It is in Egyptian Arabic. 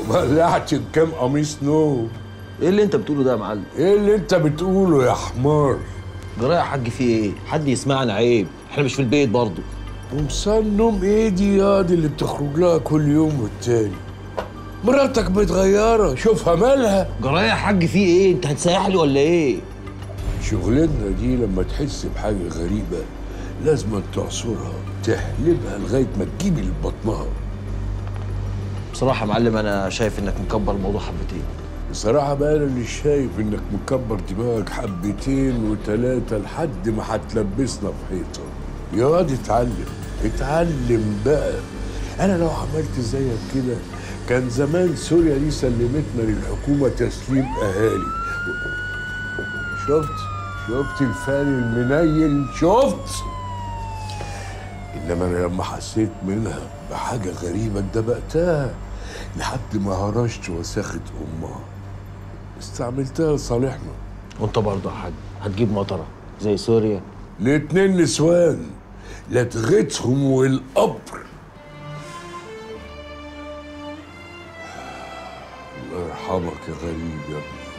وبلعت بكام قميص نوم ايه اللي انت بتقوله ده يا معلم ايه اللي انت بتقوله يا حمار جرايه يا حاج في ايه حد يسمعنا عيب احنا مش في البيت برضه قمصان نوم ايه دي يا دي اللي بتخرج لها كل يوم والتاني مراتك متغيرة شوفها مالها جرايه يا حاج في ايه انت هتسيح لي ولا ايه شغلتنا دي لما تحس بحاجة غريبة لازم تعصرها تحلبها لغاية ما تجيب اللي في بطنها بصراحه يا معلم انا شايف انك مكبر الموضوع حبتين بصراحة بقى أنا اللي شايف إنك مكبر دماغك حبتين وتلاتة لحد ما هتلبسنا في حيطة يا واد اتعلم اتعلم بقى أنا لو عملت زيك كده كان زمان سوريا دي سلمتنا للحكومة تسليم أهالي شفت شفت الفاني المنيل شفت إنما أنا لما حسيت منها بحاجة غريبة اتدبقتها لحد ما هرشت وساخة أمها استعملتها لصالحنا وانت برضه يا حاج هتجيب مطره زي سوريا الاتنين نسوان لدغتهم والقبر الله يرحمك يا غريب يا ابني